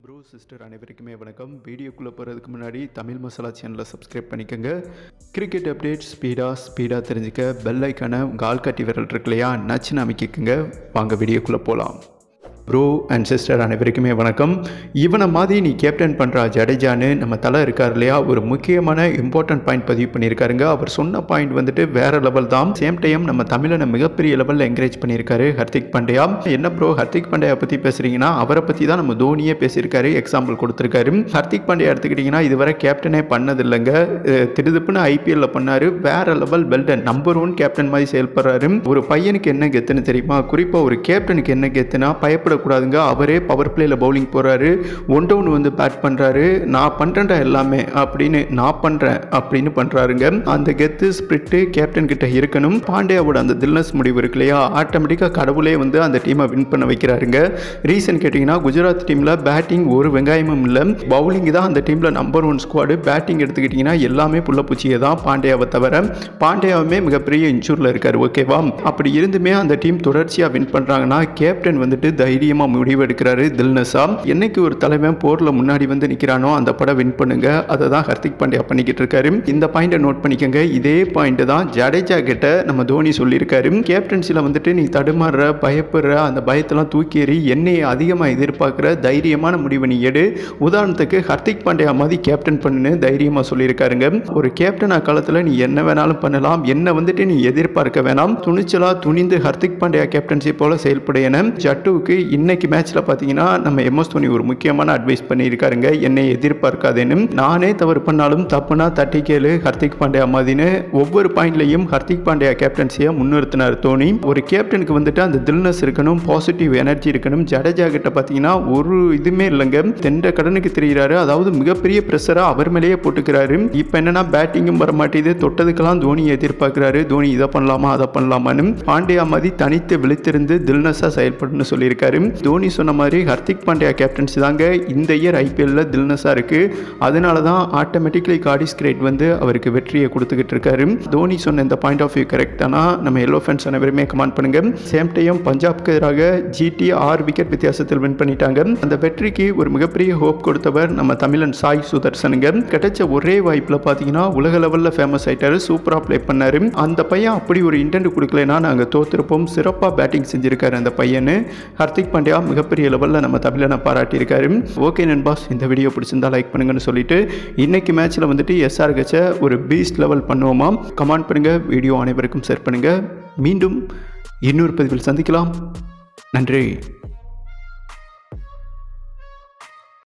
bro sister அனைவருக்குமே வணக்கம் வீடியோக்குள்ளே போகிறதுக்கு முன்னாடி தமிழ் மசாலா சேனலை சப்ஸ்கிரைப் பண்ணிக்கோங்க கிரிக்கெட் அப்டேட் ஸ்பீடாக ஸ்பீடாக தெரிஞ்சுக்க பெல் ஐக்கான உங்கள் ஆள்காட்டி விரல் இருக்கு இல்லையா நச்சுன்னு அமைக்கிக்குங்க வாங்க வீடியோக்குள்ளே போகலாம் ப்ரோ அண்ட் சிஸ்டர் அனைவருக்குமே வணக்கம் இவனை மாதிரி நீ கேப்டன் பண்ணுறா ஜடேஜான்னு நம்ம தலை இருக்கார் இல்லையா ஒரு முக்கியமான இம்பார்ட்டன்ட் பாயிண்ட் பதிவு பண்ணியிருக்காருங்க அவர் சொன்ன பாயிண்ட் வந்துட்டு வேற லெவல் தான் சேம் டைம் நம்ம தமிழனை மிகப்பெரிய லெவலில் என்கரேஜ் பண்ணியிருக்காரு ஹர்திக் பாண்டியா என்ன ப்ரோ ஹர்திக் பாண்டியா பற்றி பேசுகிறீங்கன்னா அவரை பற்றி தான் நம்ம தோனியே பேசியிருக்காரு எக்ஸாம்பிள் கொடுத்துருக்காரு ஹர்திக் பாண்டியா எடுத்துக்கிட்டிங்கன்னா இதுவரை கேப்டனே பண்ணதில்லைங்க அஹ் திடுதுப்புன்னு ஐபிஎல்ல பண்ணாரு வேற லெவல் பெல்டன் நம்பர் ஒன் கேப்டன் மாதிரி செயல்படுறாரு ஒரு பையனுக்கு என்ன கெத்துன்னு தெரியுமா குறிப்பாக ஒரு கேப்டனுக்கு என்ன கெத்துனா பயப்படக்கூடாதுங்க அவரே பவர் பிளேயில் பவுலிங் போகிறாரு ஒன் டவுன் வந்து பேட் பண்ணுறாரு நான் பண்ணுறேன்டா எல்லாமே அப்படின்னு நான் பண்ணுறேன் அப்படின்னு பண்ணுறாருங்க அந்த கெத்து ஸ்பிரிட்டு கேப்டன் கிட்ட இருக்கணும் பாண்டியாவோட அந்த தில்னஸ் முடிவு இருக்கு இல்லையா ஆட்டோமேட்டிக்காக கடவுளே வந்து அந்த டீமை வின் பண்ண வைக்கிறாருங்க ரீசன் கேட்டிங்கன்னா குஜராத் டீமில் பேட்டிங் ஒரு வெங்காயமும் இல்லை பவுலிங் தான் அந்த டீமில் நம்பர் ஒன் ஸ்குவாடு பேட்டிங் எடுத்துக்கிட்டிங்கன்னா எல்லாமே புள்ளப்பூச்சியை தான் பாண்டியாவை தவிர பாண்டியாவுமே மிகப்பெரிய இன்சூரில் இருக்கார் ஓகேவா அப்படி இருந்துமே அந்த டீம் தொடர்ச்சியாக வின் பண்ணுறாங்கன்னா கேப்டன் வந்துட்டு தைரியமாக முடிவெடுக்கிறாரு தில்னஸா என்னைக்கு ஒரு தலைவன் போரில் முன்னாடி வந்து நிற்கிறானோ அந்த படம் வின் பண்ணுங்க அதை தான் ஹர்திக் பாண்டியா பண்ணிக்கிட்டு இருக்காரு இந்த பாயிண்ட்டை நோட் பண்ணிக்கோங்க இதே பாயிண்ட் தான் ஜடேஜா கிட்ட நம்ம தோனி சொல்லியிருக்காரு கேப்டன்சியில் வந்துட்டு நீ தடுமாறுற பயப்படுற அந்த பயத்தெல்லாம் தூக்கி எறி என்னையை அதிகமாக எதிர்பார்க்குற தைரியமான முடிவை நீ எடு உதாரணத்துக்கு ஹர்திக் பாண்டியா மாதிரி கேப்டன் பண்ணுன்னு தைரியமாக சொல்லியிருக்காருங்க ஒரு கேப்டன் அக்காலத்தில் நீ என்ன வேணாலும் பண்ணலாம் என்ன வந்துட்டு நீ எதிர்பார்க்க வேணாம் துணிச்சலாக துணிந்து ஹர்திக் பாண்டியா கேப்டன்சி போல செயல்பட என ஜட்டுவுக்கு இன்னைக்கு மேட்ச்சில் பார்த்தீங்கன்னா நம்ம எம்எஸ் தோனி ஒரு முக்கியமான அட்வைஸ் பண்ணியிருக்காருங்க என்னை எதிர்பார்க்காதேன்னு நானே தவறு பண்ணாலும் தப்புனா தட்டி கேளு ஹர்திக் பாண்டியா மாதிரின்னு ஒவ்வொரு பாயிண்ட்லையும் ஹர்திக் பாண்டியா கேப்டன்சியை முன்னிறுத்தினார் தோனி ஒரு கேப்டனுக்கு வந்துட்டு அந்த தில்னஸ் இருக்கணும் பாசிட்டிவ் எனர்ஜி இருக்கணும் ஜடேஜா கிட்ட பார்த்தீங்கன்னா ஒரு இதுவுமே இல்லைங்க தென்ற கடனுக்கு தெரிகிறாரு அதாவது மிகப்பெரிய ப்ரெஷராக அவர் மேலேயே போட்டுக்கிறாரு இப்போ என்னன்னா பேட்டிங்கும் வர மாட்டேது தொட்டதுக்கெல்லாம் தோனி எதிர்பார்க்குறாரு தோனி இதை பண்ணலாமா அதை பண்ணலாமான்னு பாண்டியா மாதிரி தனித்து விழித்திருந்து தில்னஸாக செயல்படணும்னு சொல்லியிருக்காரு தோனி சொன்ன மாதிரி ஹர்திக் பாண்டியா கேப்டன்சி தாங்க இந்த இயர் ஐபிஎல்ல தில்னஸாக இருக்குது அதனால தான் ஆட்டோமேட்டிக்லி கார்டிஸ் கிரேட் வந்து அவருக்கு வெற்றியை கொடுத்துக்கிட்டு இருக்காரு தோனி சொன்ன இந்த பாயிண்ட் ஆஃப் வியூ கரெக்டானா நம்ம எல்லோ ஃபேன்ஸ் அனைவருமே கமெண்ட் பண்ணுங்க சேம் டைம் பஞ்சாப்க்கு எதிராக ஜிடி ஆறு விக்கெட் வித்தியாசத்தில் வின் பண்ணிட்டாங்க அந்த வெற்றிக்கு ஒரு மிகப்பெரிய ஹோப் கொடுத்தவர் நம்ம தமிழன் சாய் சுதர்சனுங்க கிடைச்ச ஒரே வாய்ப்பில் பார்த்தீங்கன்னா உலக லெவலில் ஃபேமஸ் ஆயிட்டாரு சூப்பராக ப்ளே பண்ணாரு அந்த பையன் அப்படி ஒரு இன்டென்ட் கொடுக்கலனா நாங்கள் தோத்திருப்போம் சிறப்பாக பேட்டிங் செஞ்சிருக்காரு அந்த பையனு ஹர்திக் பாண்டியா மிகப்பெரிய லெவலில் நம்ம தமிழனை பாராட்டியிருக்காரு ஓகே நண்பாஸ் இந்த வீடியோ பிடிச்சிருந்தா லைக் பண்ணுங்கன்னு சொல்லிட்டு இன்னைக்கு மேட்ச்சில் வந்துட்டு எஸ்ஆர் கச்ச ஒரு பீஸ்ட் லெவல் பண்ணுவோமா கமெண்ட் பண்ணுங்கள் வீடியோ அனைவருக்கும் ஷேர் பண்ணுங்கள் மீண்டும் இன்னொரு பதிவில் சந்திக்கலாம் நன்றி